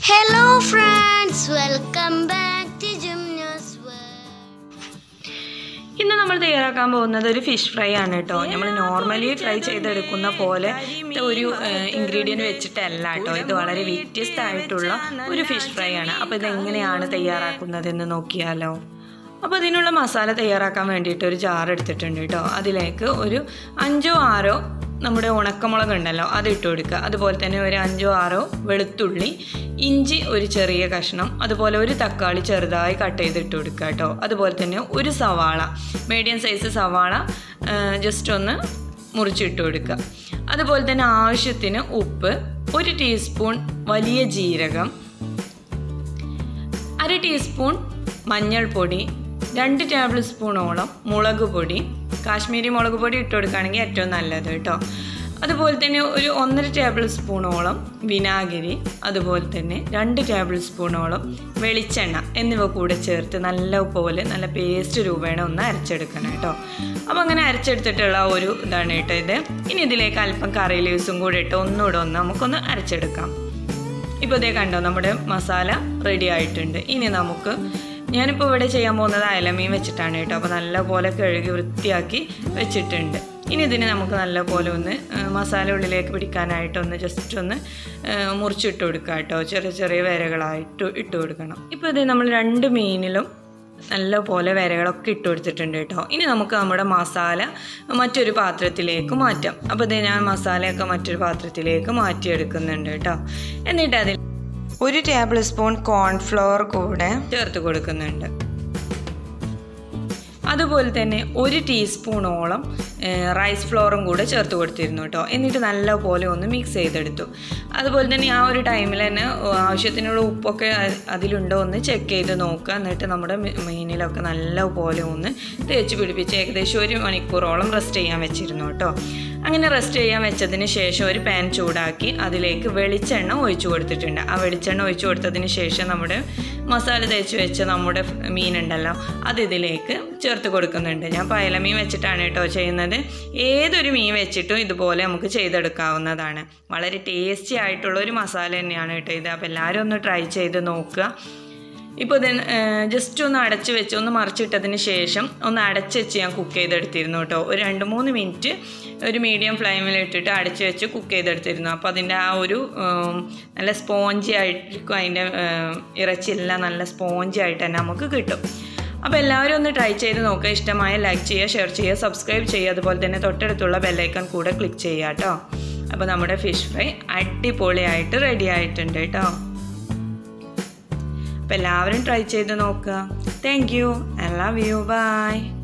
hello friends welcome back to ജിംനാസ് ഇന്ന് നമ്മൾ തയ്യാറാക്കാൻ പോകുന്നത് ഒരു ഫിഷ് ഫ്രൈ ആണ് കേട്ടോ നമ്മൾ നോർമലി ഫ്രൈ ചെയ്തെടുക്കുന്ന പോലെ ഒരു ഇൻഗ്രീഡിയൻറ്റ് വെച്ചിട്ടല്ല കേട്ടോ ഇത് വളരെ വ്യത്യസ്തമായിട്ടുള്ള ഒരു ഫിഷ് ഫ്രൈ ആണ് അപ്പോൾ ഇത് എങ്ങനെയാണ് തയ്യാറാക്കുന്നതെന്ന് നോക്കിയാലോ അപ്പോൾ അതിനുള്ള മസാല തയ്യാറാക്കാൻ വേണ്ടിയിട്ട് ഒരു ജാർ എടുത്തിട്ടുണ്ട് കേട്ടോ അതിലേക്ക് ഒരു അഞ്ചോ ആറോ നമ്മുടെ ഉണക്കമുളക് ഉണ്ടല്ലോ അത് ഇട്ട് കൊടുക്കുക അതുപോലെ തന്നെ ഒരു അഞ്ചോ ആറോ വെളുത്തുള്ളി ഇഞ്ചി ഒരു ചെറിയ കഷ്ണം അതുപോലെ ഒരു തക്കാളി ചെറുതായി കട്ട് ചെയ്ത് ഇട്ട് കൊടുക്കുക കേട്ടോ അതുപോലെ തന്നെ ഒരു സവാള മീഡിയം സൈസ് സവാള ജസ്റ്റ് ഒന്ന് മുറിച്ചിട്ട് കൊടുക്കുക അതുപോലെ തന്നെ ആവശ്യത്തിന് ഉപ്പ് ഒരു ടീസ്പൂൺ വലിയ ജീരകം അര ടീസ്പൂൺ മഞ്ഞൾപ്പൊടി രണ്ട് ടേബിൾ സ്പൂണോളം മുളക് പൊടി കാശ്മീരി മുളക് പൊടി ഇട്ട് കൊടുക്കുകയാണെങ്കിൽ ഏറ്റവും നല്ലത് കേട്ടോ അതുപോലെ തന്നെ ഒരു ഒന്നര ടേബിൾ സ്പൂണോളം വിനാഗിരി അതുപോലെ തന്നെ രണ്ട് ടേബിൾ സ്പൂണോളം വെളിച്ചെണ്ണ എന്നിവ കൂടെ ചേർത്ത് നല്ല പോലെ നല്ല പേസ്റ്റ് രൂപേണ ഒന്ന് അരച്ചെടുക്കണം കേട്ടോ അപ്പോൾ അങ്ങനെ അരച്ചെടുത്തിട്ടുള്ള ഒരു ഇതാണ് കേട്ടോ ഇത് ഇനി ഇതിലേക്ക് അല്പം കറി ലീവ്സും കൂടെ ഇട്ട് ഒന്നുകൂടെ ഒന്ന് നമുക്കൊന്ന് അരച്ചെടുക്കാം ഇപ്പോൾ ഇതേ കണ്ടോ നമ്മുടെ മസാല റെഡി ആയിട്ടുണ്ട് ഇനി നമുക്ക് ഞാനിപ്പോൾ ഇവിടെ ചെയ്യാൻ പോകുന്നത് അയലമീൻ വെച്ചിട്ടാണ് കേട്ടോ അപ്പോൾ നല്ലപോലെ കഴുകി വൃത്തിയാക്കി വെച്ചിട്ടുണ്ട് ഇനി ഇതിന് നമുക്ക് നല്ലപോലെ ഒന്ന് മസാല ഉള്ളിലേക്ക് പിടിക്കാനായിട്ടൊന്ന് ജസ്റ്റ് ഒന്ന് മുറിച്ചിട്ട് കൊടുക്കുക കേട്ടോ ചെറിയ ചെറിയ വരകളായിട്ട് ഇട്ട് കൊടുക്കണം ഇപ്പോൾ ഇത് നമ്മൾ രണ്ട് മീനിലും നല്ല പോലെ വരകളൊക്കെ ഇട്ട് കൊടുത്തിട്ടുണ്ട് കേട്ടോ ഇനി നമുക്ക് നമ്മുടെ മസാല മറ്റൊരു പാത്രത്തിലേക്ക് മാറ്റാം അപ്പോൾ ഇത് ഞാൻ മസാലയൊക്കെ മറ്റൊരു പാത്രത്തിലേക്ക് മാറ്റിയെടുക്കുന്നുണ്ട് കേട്ടോ എന്നിട്ട് അതിൽ ഒരു ടേബിൾ സ്പൂൺ കോൺഫ്ലവർ കൂടെ ചേർത്ത് കൊടുക്കുന്നുണ്ട് അതുപോലെ തന്നെ ഒരു ടീസ്പൂണോളം റൈസ് ഫ്ലോറും കൂടെ ചേർത്ത് കൊടുത്തിരുന്നു കേട്ടോ എന്നിട്ട് നല്ലപോലെ ഒന്ന് മിക്സ് ചെയ്തെടുത്തു അതുപോലെ തന്നെ ആ ഒരു ടൈമിൽ തന്നെ ആവശ്യത്തിനുള്ള ഉപ്പൊക്കെ അതിലുണ്ടോ ഒന്ന് ചെക്ക് ചെയ്ത് നോക്കുക എന്നിട്ട് നമ്മുടെ മീനിലൊക്കെ നല്ലപോലെ ഒന്ന് തേച്ച് പിടിപ്പിച്ച് ഏകദേശം ഒരു മണിക്കൂറോളം റെസ്റ്റ് ചെയ്യാൻ വെച്ചിരുന്നു കേട്ടോ അങ്ങനെ റെസ്റ്റ് ചെയ്യാൻ വെച്ചതിന് ശേഷം ഒരു പാൻ ചൂടാക്കി അതിലേക്ക് വെളിച്ചെണ്ണ ഒഴിച്ചു കൊടുത്തിട്ടുണ്ട് ആ വെളിച്ചെണ്ണ ഒഴിച്ചു കൊടുത്തതിന് ശേഷം നമ്മുടെ മസാല തേച്ച് വെച്ച നമ്മുടെ മീനുണ്ടല്ലോ അത് ഇതിലേക്ക് ചേർത്ത് കൊടുക്കുന്നുണ്ട് ഞാൻ പയലമീൻ വെച്ചിട്ടാണ് കേട്ടോ ചെയ്യുന്നത് ഏതൊരു മീൻ വെച്ചിട്ടും ഇതുപോലെ നമുക്ക് ചെയ്തെടുക്കാവുന്നതാണ് വളരെ ടേസ്റ്റി ആയിട്ടുള്ള ഒരു മസാല തന്നെയാണ് കേട്ടോ ഇത് അപ്പോൾ എല്ലാവരും ഒന്ന് ട്രൈ ചെയ്ത് നോക്കുക ഇപ്പോൾ ഇത് ജസ്റ്റ് ഒന്ന് അടച്ച് വെച്ച് ഒന്ന് മറിച്ചിട്ടതിന് ശേഷം ഒന്ന് അടച്ച് വെച്ച് ഞാൻ കുക്ക് ചെയ്തെടുത്തിരുന്നു കേട്ടോ ഒരു രണ്ട് മൂന്ന് മിനിറ്റ് ഒരു മീഡിയം ഫ്ലെയിമിൽ ഇട്ടിട്ട് അടച്ച് വെച്ച് കുക്ക് ചെയ്തെടുത്തിരുന്നു അപ്പോൾ അതിൻ്റെ ആ ഒരു നല്ല സ്പോഞ്ചി ആയിരിക്കും അതിൻ്റെ ഇറച്ചിയെല്ലാം നല്ല സ്പോഞ്ചി ആയിട്ട് തന്നെ നമുക്ക് കിട്ടും അപ്പോൾ എല്ലാവരും ഒന്ന് ട്രൈ ചെയ്ത് നോക്കുക ഇഷ്ടമായ ലൈക്ക് ചെയ്യുക ഷെയർ ചെയ്യുക സബ്സ്ക്രൈബ് ചെയ്യുക അതുപോലെ തന്നെ തൊട്ടടുത്തുള്ള ബെല്ലൈക്കൺ കൂടെ ക്ലിക്ക് ചെയ്യുക കേട്ടോ അപ്പോൾ നമ്മുടെ ഫിഷ് ഫ്രൈ അടിപൊളിയായിട്ട് റെഡി ആയിട്ടുണ്ട് കേട്ടോ അപ്പോൾ എല്ലാവരും ട്രൈ ചെയ്ത് നോക്കുക thank you I love you by